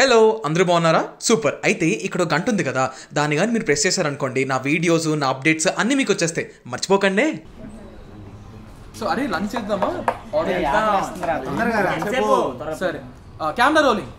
Hello అందరూ బాగున్నారా super అయితే ఇక్కడ ఒక గంట ఉంది కదా దాన్ని కానీ మీరు ప్రెస్ చేశారనుకోండి నా వీడియోస్ నా అప్డేట్స్ అన్నీ మీకు వచ్చేస్తాయి మర్చిపోకండి సో అరే లంచ్ చేద్దామా సరే కెమెరా రోలింగ్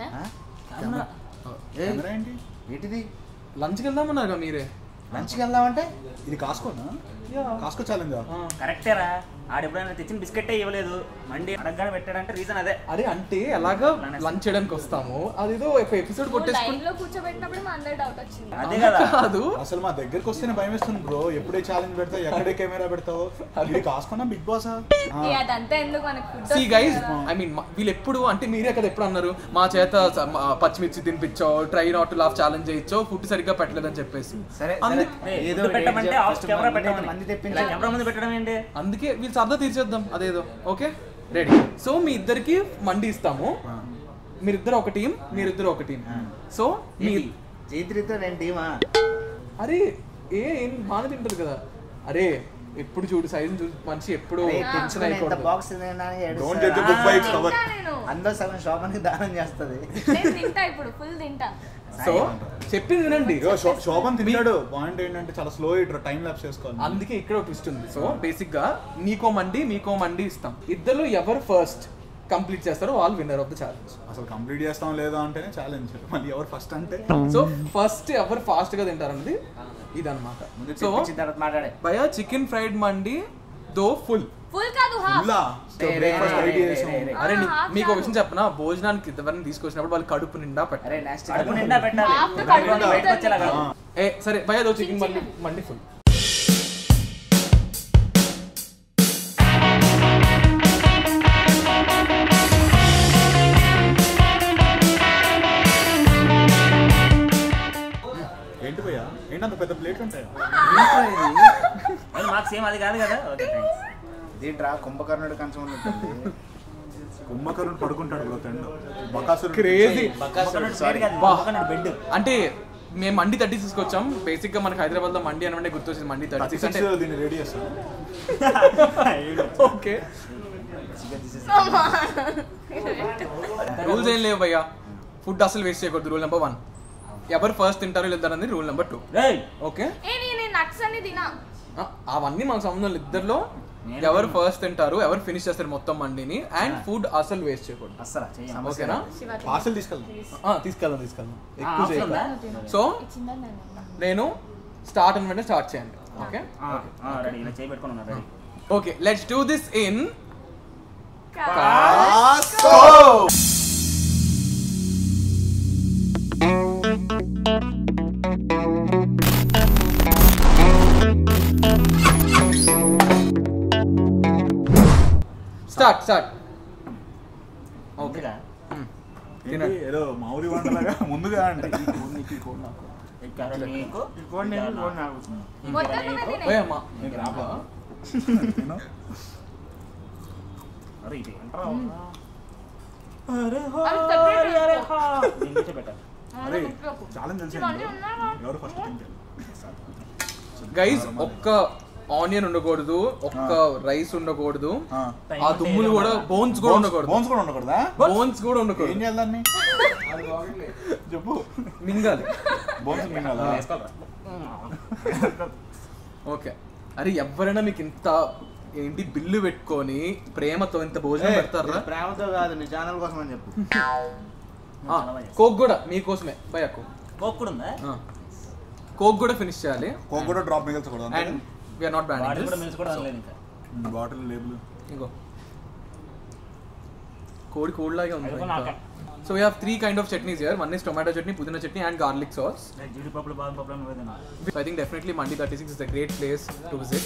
కెమెరా ఏంటి ఏంటిది లంచ్కి వెళ్దామన్నారు మీరే లంచ్కి వెళ్దామంటే ఇది కాసుకోనా కాసుకో ఛాలెంజ్ కరెక్టేరా ఆడు ఎప్పుడైనా తెచ్చిన బిస్కెట్టే ఇవ్వలేదు మండి అడగగానే పెట్టాడంటే రీజన్ అదే అరే అంటే ఎలాగా లంచ్ చేయడానికి వస్తాము అదేదో ఒక ఎపిసోడ్ కొట్టేసుకుని లైన్ లో కూర్చోబెట్టినప్పుడు మా అందరి డౌట్ వచ్చింది అదే కదా కాదు అసలు మా దగ్గరికి వస్తేనే భయం వేస్తుంది బ్రో ఎప్పుడే ఛాలెంజ్ పెడతావు ఎక్కడే కెమెరా పెడతావు ఇది కాసుకున్నా బిగ్ బాస్ ఏ, అదంతా ఎందుకు మనకు food see guys I mean వీళ్ళు ఎప్పుడు అంటే మీరే కదా ఎప్పుడు అన్నారు మా చేత స- మా పచ్చిమిర్చి తినిపించో ట్రై నాట్ లాఫ్ ఛాలెంజ్ చేయొచ్చో ఫుడ్ సరిగ్గా పెట్టలేదని చెప్పేసి సరే అందు- ఏయ్, ఏదో ఫుడ్ పెట్టమంటే ఆఫ్ first కెమెరా మంది- పెట్టమని మంది తెప్పించు. ఇలా కెమెరా ముందు పెట్టడం ఏంటి అందుకే వీళ్ళు సరదా తీర్చేద్దాం అదేదో ఓకే రెడీ సో మీ ఇద్దరికి మండి ఇస్తాము మీరిద్దరు ఒక టీం మీరిద్దరు ఒక టీం సో మీ ఏంటి? జైత్రితో నేను టీమా అరే ఏ ఏం బాగా తింటారు కదా అరే ఎప్పుడు చూడు సైజు చూడు మనిషి ఎప్పుడు టెన్షన్ అయిపోతుంది box don't judge book by its cover తింటా నేను అందరూ సగం షాపానికి దానం చేస్తుంది నేను తింటా ఇప్పుడు ఫుల్ తింటా సో చెప్పింది వినండి శోభన్ తిన్నాడు పాయింట్ ఏంటంటే చాలా స్లో ఇట్లా టైం ల్యాప్స్ చేసుకోవాలి అందుకే ఇక్కడ ఒక ట్విస్ట్ ఉంది సో బేసిక్ గా నీకో మండి మీకో మండి ఇస్తాం ఇద్దరు ఎవరు ఫస్ట్ కంప్లీట్ చేస్తారో వాళ్ళు విన్నర్ ఆఫ్ ద ఛాలెంజ్ అసలు కంప్లీట్ చేస్తాం లేదా అంటేనే ఛాలెంజ్ మళ్ళీ ఎవరు ఫస్ట్ అంటే సో ఫస్ట్ ఎవరు ఫాస్ట్ గా తింటారన్నది ఇదన్నమాట ముందు సో తెప్పించిన తర్వాత మాట్లాడే భయ చికెన్ ఫ్రైడ్ మండి దో ఫుల్ ఫుల్ కాదు హాఫ్ ఫుల్లా రే, రే, బ్రేక్ఫాస్ట్ రే, రెడీ రే, చేసాం రే, రే. అరే నీ- ఆ, half మీకు ఒక చాలు. విషయం చెప్పనా భోజనానికి ఎవరిని తీసుకొచ్చినప్పుడు వాళ్ళు కడుపు నిండా పెట్టాలి అరే నెక్స్ట్ కడుపు నిండా పెట్టాలి Half the కడుపు నిండా బయటకు వచ్చేలా కాదు. ఆ. ఏ సరే భయ దో చికెన్ మండి మండి ఫుల్ ఏంటి భయ్యా ఏంటి అంత పెద్ద ప్లేట్ ఉంటాయా అది మాకు సేమ్ అది కాదు కదా ఓకే థ్యాంక్స్ దీంట్రా కుంభకర్ణుడు కంచం ఉన్నట్టుంది కుంభకరుణ్ పడుకుంటాడు బ్రో తిండు బకాసురు క్రేజీ సారీ బా. బెడ్ అంటే మేము మండి థర్టీ తీసుకొచ్చాం బేసిక్ గా మనకి హైదరాబాద్ లో మండి అనమంటే గుర్తొచ్చింది మండి థర్టీ సిక్స్ అంటే దీన్ని రెడీ చేస్తాను ఓకే రూల్స్ ఏం లేవు భయ్యా ఫుడ్ అసలు వేస్ట్ చేయకూడదు రూల్ నెంబర్ వన్ ఎవరు ఫస్ట్ తింటారో లేదన్నది రూల్ నెంబర్ టూ రేయ్ ఓకే ఏ నేను నట్స్ అన్ని తినా ఆ, అవన్నీ మనకు సంబంధం లేదు ఇద్దరిలో నేను ఎవరు ఫస్ట్ తింటారు ఎవరు ఫినిష్ చేస్తారు మొత్తం మండిని అండ్ ఫుడ్ అసలు వేస్ట్ చేయకూడదు అస్సలు చెయ్యం ఓకేనా శివ పార్సల్ తీసుకెళ్దాం ఆ, తీసుకెళ్దాం తీసుకెళ్దాం ఎక్కువ ఆప్షన్ చేయకూడదు ఉందా? సో ఇచ్చిందని నేను నేను స్టార్ట్ అని వెంటనే స్టార్ట్ చేయండి ఓకే రెడీ ఇలా చేయి పెట్టుకుని ఉన్నా ready okay let's do this in start start okay ఓకేగా ఏంటి ఏదో మామిడి వంటలాగా ముందుగా అంటే ఇక్కడ నీకు మొత్తం నువ్వే తినే ఓయ్ అమ్మా అరే ఇది ఏంట్రా? అవి separate దీని నుంచే పెట్టాలి అరే ఉప్పులోకు. ఛాలెంజ్ తెలిసి ఇవన్నీ ఉన్నాయా? ఎవరు ఫస్ట్ తింటారు గైస్ ఒక్క ఆనియన్ ఉండకూడదు ఒక్క రైస్ ఉండకూడదు ఆ. ఆ దుమ్ములు కూడా బోన్స్ కూడా ఉండకూడదు బోన్స్ కూడా ఉండకూడదా బోన్స్ కూడా ఏం ఉండకూడదు చేయాలి దాన్ని చెప్పు మింగాలి బోన్స్ మింగాలా ఓకే అరే ఎవరైనా మీకు ఇంత ఏంటి బిల్లు పెట్టుకొని ప్రేమతో ఇంత భోజనం పెడతారా ప్రేమతో కాదు నీ ఛానల్ కోసం అని చెప్పు ఆ, కోక్ కూడా మీకోసమే భయ కోక్ కోక్ కూడా ఉందా ఆ. కోక్ కూడా ఫినిష్ చేయాలి కోక్ కూడా డ్రాప్ మిగల్చకూడదు అండ్ వీఆర్ నాట్ వాడి కూడా బ్యాన్ మిల్స్ కూడా అనలేదు ఇంకా బాటిల్ లేబుల్ ఇంకో కోడి కోడిలాగే ఉంది అదిగో నాకే. So we have three kind of chutneys here one is tomato chutney pudina chutney and garlic sauce జీడిపప్పులు బాదం పప్పులు నువ్వే తిన్నా So I think definitely Mandi 36 is a great place to visit.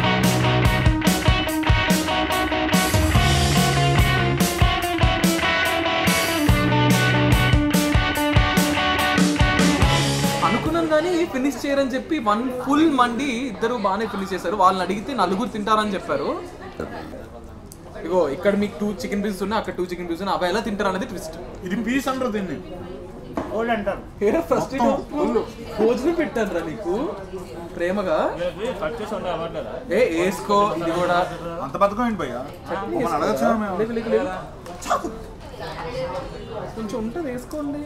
అనుకున్నాను కానీ ఫినిష్ చేయరని చెప్పి వన్ ఫుల్ మండి ఇద్దరు బాగానే ఫినిష్ చేశారు వాళ్ళని అడిగితే నలుగురు తింటారని చెప్పారు ఇగో ఇక్కడ మీకు టూ చికెన్ పీసెస్ ఉన్నాయి అక్కడ టూ చికెన్ పీసెస్ ఉన్నాయి అవి ఎలా తింటారు అనేది ట్విస్ట్ ఇది పీస్ అంటారు దీన్ని ఓల్డ్ అంటారు ఫస్ట్ భోజనం పెట్టాను రా నీకు ప్రేమగా కట్ చేసి ఉండే అవ్వట్లేదా ఏ వేసుకో ఇది కూడా అంత బతకం ఏంటి భయ్యా మనం అడగచ్చు మేము లేకు, లేకు, లేకు. కొంచెం ఉంటుంది వేసుకోండి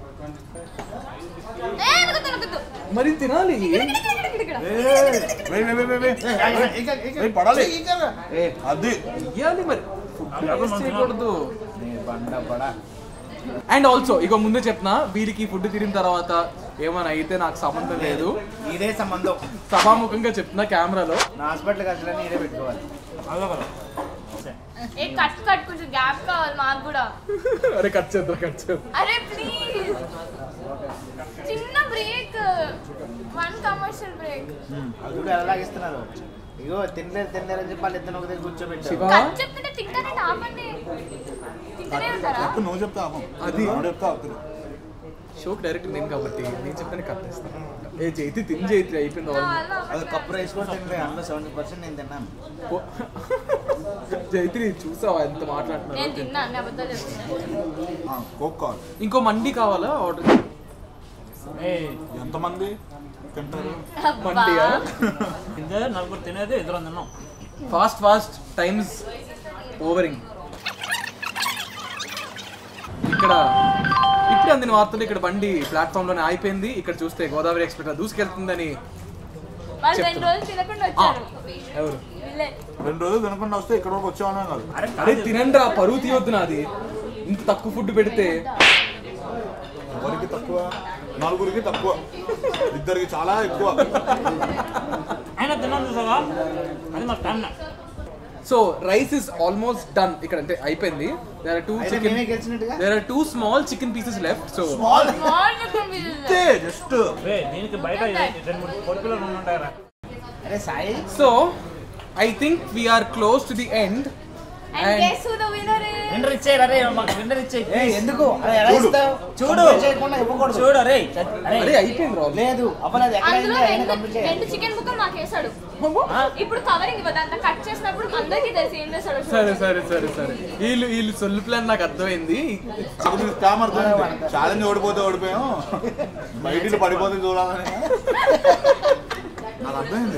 ఏ, నొక్కద్దు, నొక్కద్దు. మరి తినాలి ఇక్కడ, ఇక్కడ, ఇక్కడ, ఇక్కడ. వెయ్, వెయ్, వెయ్, వెయ్, వెయ్. వెయ్, పడాలి ఏ, అది ఇవ్వాలి మరి ఫుడ్ వేస్ట్ చేయకూడదు బండ బడా అండ్ ఆల్సో ఇక ముందే చెప్పిన వీరికి ఫుడ్ తిరిగిన తర్వాత ఏమైనా అయితే నాకు సంబంధం లేదు ఇదే సంబంధం సభాముఖంగా చెప్తున్నా కెమెరాలో నా హాస్పిటల్ ఖర్చులన్నీ ఇదే పెట్టుకోవాలి అదో కదా ఏ కట్ కట్ కొంచెం గ్యాప్ కావాలి మాకు కూడా అరే కట్ చేద్దాం కట్ చేద్దాం అరే ప్లీజ్ చిన్న బ్రేక్ వన్ కమర్షియల్ బ్రేక్ అది కూడా ఎలాగిస్తున్నారు ఇగో తినలేరు తినలేరు అని చెప్పి వాళ్ళు ఇద్దరు ఒక దగ్గర కూర్చోబెట్టారు శివ కట్ చెప్తుంటే తింటానే ఆపండి తింటనే ఉంటారా ఎప్పుడు నువ్వు చెప్తా ఆపం. అది. నువ్వు చెప్తా ఆపుతున్నా. షోక్ డైరెక్ట్ నేను కాబట్టి నేను చెప్తానే కట్ చేస్తాను ఏ జైతి తిని జైతి అయిపోయింది నా already. వల్ల అది కప్పు రైస్ కూడా తినలే అందులో సెవెంటీ పర్సెంట్ నేను తిన్నాను పో. జైత్రి చూసావా ఎంత నేను మాట్లాడుతున్నారు తిన్నా అన్ని అబద్ధాలు చెప్తున్నాను ఆ, కోక్ కావాలి ఇంకో మండి కావాలా ఆర్డర్ ఎంతమంది తింటారు మండియా ఇద్దరు నలుగురు తినేది ఇద్దరు తిన్నాం ఫాస్ట్ ఫాస్ట్ టైమ్స్ ఓవరింగ్ ఇక్కడ ఇప్పుడు అందిన వార్తలు ఇక్కడ బండి ప్లాట్ఫామ్ లోనే అయిపోయింది ఇక్కడ చూస్తే గోదావరి ఎక్స్ప్రెస్ దూసుకెళ్తుందని వాళ్ళు రెండు రోజులు తినకుండా వచ్చారు ఎవరు వీళ్ళే రెండు రోజులు తినకుండా వస్తే ఇక్కడ వరకు వచ్చేవాళ్ళం కాదు అరే అరే తినండి రా పరువు తీయొద్దు నాది ఇంత తక్కువ ఫుడ్ పెడితే ఎవరికి తక్కువ నలుగురికి తక్కువ ఇద్దరికి చాలా ఎక్కువ ఆయన తిన్నాను చూసావా అది మా stamina so rice is almost done ఇక్కడ అంటే అయిపోయింది దేర్ ఆర్ టూ అయితే చికెన్ మేమే గెలిచినట్టుగా there are two small chicken pieces left so small small chicken pieces just రే దీనికి బయట రెండు మూడు కొడుకులు ఉంటాయరా అరే Sai so I think we're close to the end and guess who the winner is winner ఇచ్చేయ్ అరే మాకు విన్నర్ ఇచ్చేయి ఏ ఎందుకు అరే ఎలా చూడు. ఇస్తావు చూడు. Complete చేయకుండా ఇవ్వకూడదు చూడు అరే అరే అరే అయిపోయింది రా లేదు అవ్వలేదు ఎక్కడ అందులో అయింది? ఆయన రెండు కంప్లీట్ చేయాలి రెండు చికెన్ ముక్కలు మాకు వేసాడు ఇప్పుడు కవరింగ్ ఇవ్వదు అంత కట్ చేసినప్పుడు అందరికీ తెలిసి ఏం చేస్తాడు సరే సరే సరే సరే వీళ్ళు వీళ్ళు సొల్లు ప్లాన్ నాకు అర్థమైంది స్కామ్ అర్థమైంది ఛాలెంజ్ ఓడిపోతే ఓడిపోయాం బయటికి పడిపోతే చూడాలని నాకు అర్థమైంది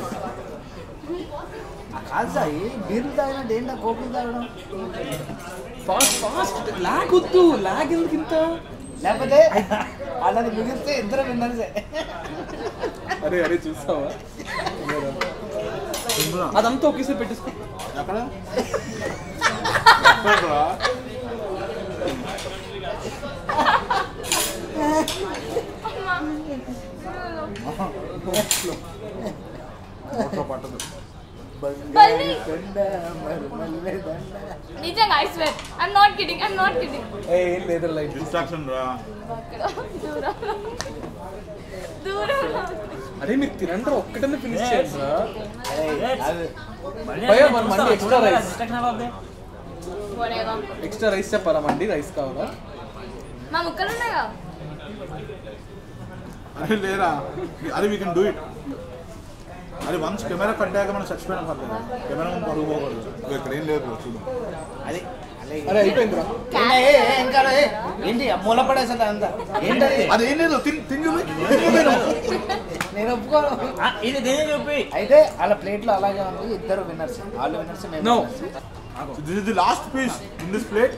ఆ కాదు సాయి బీర్లు తాగినట్టు ఏంటా కోకులు తాగడం ఫాస్ట్ ఫాస్ట్ లాగ్ వద్దు లాగ్ ఎందుకు ఇంత లేకపోతే అలాది మిగిలితే ఇద్దరు విన్నర్సే అరే అరే చూస్తావా అదంతా ఒకేసారి పెట్టేసుకో ఎక్కడ ఎక్కడ్రా? నోట్లో పట్టదు బల్లి దండ, మరుమల్లె దండ. నిజంగా I swear I'm not kidding I'm not kidding ఏ ఏం లేదు లైట్ డిస్ట్రాక్షన్ రా దూరం దూరం అరే మీరు తినండి ఒక్కటనే ఫినిష్ చేయండి రా అరే, అది భయ్యా, మన మండి extra rice. Whatever. Extra rice చెప్పాలా మండి రైస్ కావాలా మా ముక్కలు ఉన్నాయా అరే లేరా అది వీ కెన్ డూ ఇట్ అది వన్స్ కెమెరా కట్టాక మనం చచ్చిపోయినా పర్లేదు కెమెరా ముందు పరుగు పోకూడదు ఇదిగో ఇక్కడ ఏం లేదు చూడు అది అలాగే. అరే అయిపోయింది రా ఏంటి, ఏ, ఏ, ఇంకా రా, ఏ, ఏంటి ఆ మూల పడేసా అంతా ఏంటది అది ఏం లేదు తిని తిని చూపి తిని చూపి నువ్వు. నేను ఒప్పుకోను ఇది దేని చెప్పి అయితే వాళ్ళ ప్లేట్ లో అలాగే ఉంది ఇద్దరు విన్నర్స్ వాళ్ళు విన్నర్స్ మేము No. winners. This is the last piece in this plate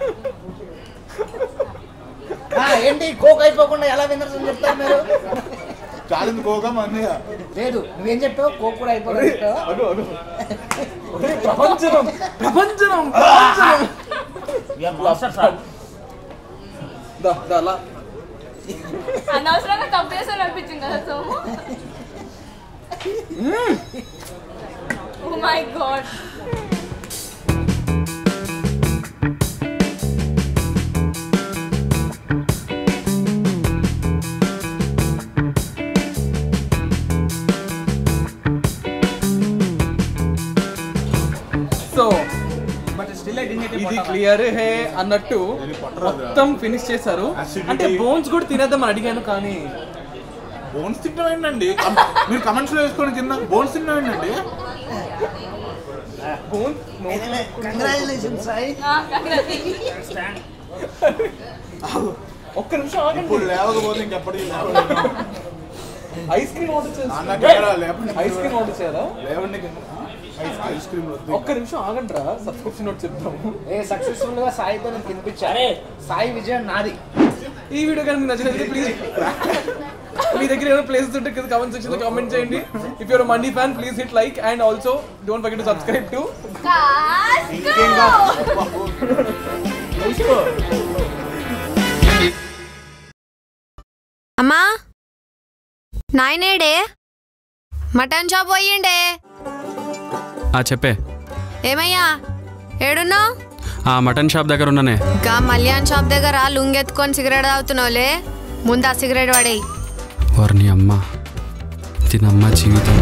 ఆ, ఏంటి కోక్ అయిపోకుండా ఎలా విన్నర్స్ అని చెప్తారు మీరు ఛాలెంజ్ కోగా మంది లేదు నువ్వేం చెప్పావు కోక్ కూడా అయిపోతుంది చెప్పావా? అడు అడు ఒరే, ప్రపంచనం ప్రపంచనం ప్రపంచనం మాస్టర్ సార్ దా దా లా అనవసరంగా తప్పేసాను అనిపించింది కదా Somu oh my god so but still I did ఇది క్లియర్ హే అన్నట్టు ఇది పట్టరాదురా. మొత్తం ఫినిష్ చేశారు Acidity. అంటే బోన్స్ కూడా తినేద్దామని అడిగాను కానీ బోన్స్ తింటాం ఏంటండి కం- మీరు కమెంట్స్ లో వేసుకొని కింద బోన్స్ తింటాం ఏంటండి bones Anyway, congratulations, Sai stand ఒక్క నిమిషం ఆగండి ఇప్పుడు లేవకపోతే ఇంకెప్పటికీ ఐస్ క్రీమ్ ఆర్డర్ అన్న చేస్తా కెమెరా లేపండి ఐస్ క్రీమ్ ఆర్డర్ చేయాలా లేవండి కింద ఐస్ క్రీమ్ వద్దు ఒక్క నిమిషం ఆగండి రా సబ్స్క్రిప్షన్ నోట్ చెప్తాము ఏ సక్సెస్ఫుల్ గా సాయితో నేను తినిపించారే సాయి విజయం నాది ఈ వీడియో కానీ మీకు నచ్చినట్లయితే ప్లీజ్ మీ దగ్గర ఏమైనా ప్లేసెస్ ఉంటే కింద కామెంట్ సెక్షన్ లో కామెంట్ చేయండి if your mandi fan please hit like and also don't forget to subscribe to అమ్మా నాయనేడే మటన్ షాప్ పోయిండే ఆ చెప్పే ఏమయ్యా ఏడున్నావు ఆ మటన్ షాప్ దగ్గర ఉన్నానే గా మల్యాన్ షాప్ దగ్గర లుంగెత్తుకొని సిగరెట్ తాగుతున్నావులే ముందు ఆ సిగరెట్ పడేయి వారిని అమ్మ తినమ్మ జీవితం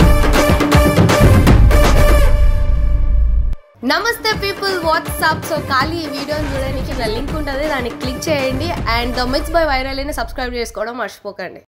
నమస్తే పీపుల్ వాట్సాప్ సో ఖాళీ ఈ వీడియోని చూడడానికి నా లింక్ ఉంటుంది దాన్ని క్లిక్ చేయండి and the mix by viral subscribe చేసుకోవడం మర్చిపోకండి